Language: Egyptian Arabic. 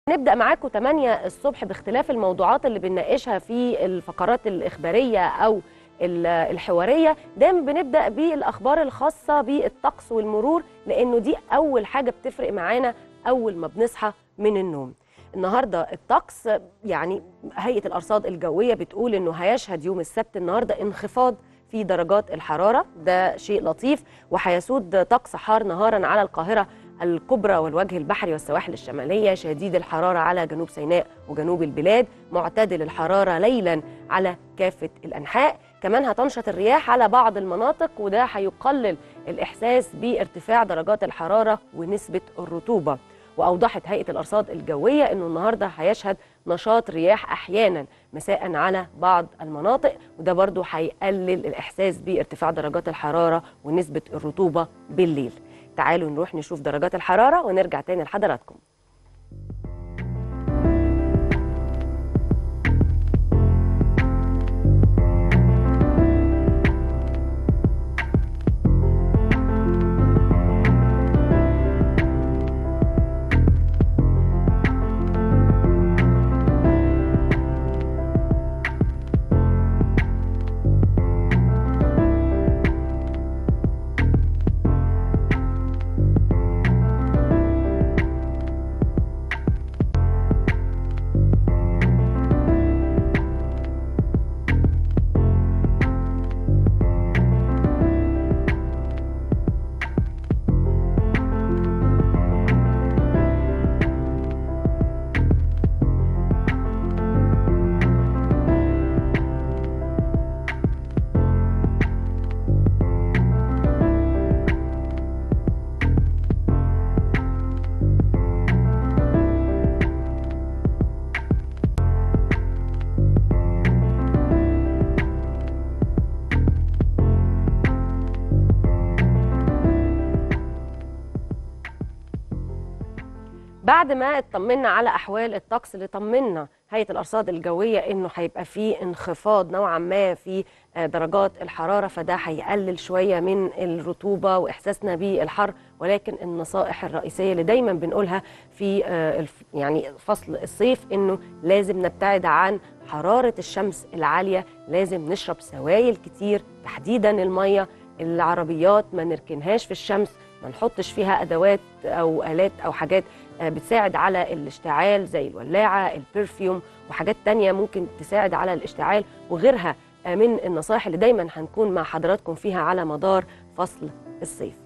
نبدأ معاكم 8 الصبح باختلاف الموضوعات اللي بنناقشها في الفقرات الإخبارية أو ال- الحوارية دايما بنبدأ بالأخبار الخاصة بالطقس والمرور لأنه دي أول حاجة بتفرق معانا أول ما بنصحى من النوم النهارده الطقس يعني هيئة الأرصاد الجوية بتقول إنه هيشهد يوم السبت النهارده انخفاض في درجات الحرارة ده شيء لطيف وهيسود طقس حار نهارا على القاهرة الكبرى والوجه البحري والسواحل الشمالية شديد الحرارة على جنوب سيناء وجنوب البلاد معتدل الحرارة ليلا على كافة الأنحاء كمان هتنشط الرياح على بعض المناطق وده هيقلل الإحساس بارتفاع درجات الحرارة ونسبة الرطوبة وأوضحت هيئة الأرصاد الجوية أنه النهاردة هيشهد نشاط رياح أحيانا مساء على بعض المناطق وده برضو هيقلل الإحساس بارتفاع درجات الحرارة ونسبة الرطوبة بالليل تعالوا نروح نشوف درجات الحرارة ونرجع تاني لحضراتكم بعد ما اطمنا على احوال الطقس اللي طمنا هيئه الارصاد الجويه انه هيبقى فيه انخفاض نوعا ما في آه، درجات الحراره فده هيقلل شويه من الرطوبه واحساسنا بالحر ولكن النصائح الرئيسيه اللي دايما بنقولها في آه، الف- يعني فصل الصيف انه لازم نبتعد عن حراره الشمس العاليه لازم نشرب سوائل كتير تحديدا الميه العربيات ما نركنهاش في الشمس ما نحطش فيها ادوات او الات او حاجات آه، بتساعد على الاشتعال زي الولاعه البرفيوم وحاجات تانية ممكن تساعد على الاشتعال وغيرها آه، من النصائح اللي دايما هنكون مع حضراتكم فيها على مدار فصل الصيف